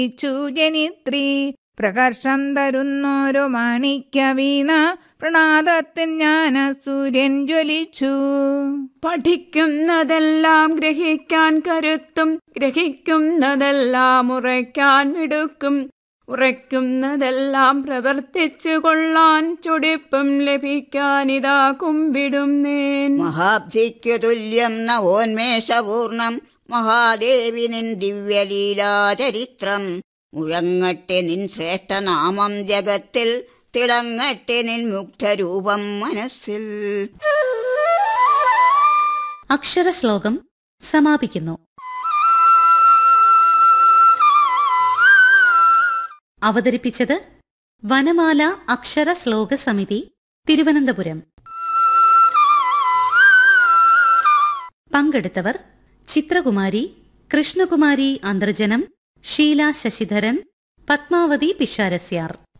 ജനിത്രി പ്രകർഷം തരുന്നോരു മാണിക്യ വീണ പ്രണാദത്തിൽ ജ്ഞാന സൂര്യൻ ജ്വലിച്ചു പഠിക്കുന്നതെല്ലാം ഗ്രഹിക്കാൻ കരുത്തും ഗ്രഹിക്കുന്നതെല്ലാം ഉറയ്ക്കാൻ മിടുക്കും ഉറയ്ക്കുന്നതെല്ലാം പ്രവർത്തിച്ചു കൊള്ളാൻ ചൊടിപ്പും ലഭിക്കാനിതാ കുമ്പിടും നേൻ മഹാബ്ധിക്കു തുല്യം നവോന്മേഷപൂർണം മഹാദേവി നിൻ ദിവ്യലീലാചരിത്രം മുഴങ്ങട്ടെ നിൻ ശ്രേഷ്ഠനാമം ജഗത്തിൽ തിളങ്ങട്ടെ നിൻ മുഗ്ധരൂപം മനസ്സിൽ അക്ഷരശ്ലോകം സമാപിക്കുന്നു അവതരിപ്പിച്ചത് വനമാല അക്ഷര ശ്ലോക സമിതി തിരുവനന്തപുരം പങ്കെടുത്തവർ ചിത്രകുമാരി കൃഷ്ണകുമാരി അന്തർജനം ഷീല ശശിധരൻ പത്മാവതി പിഷാരസ്യാർ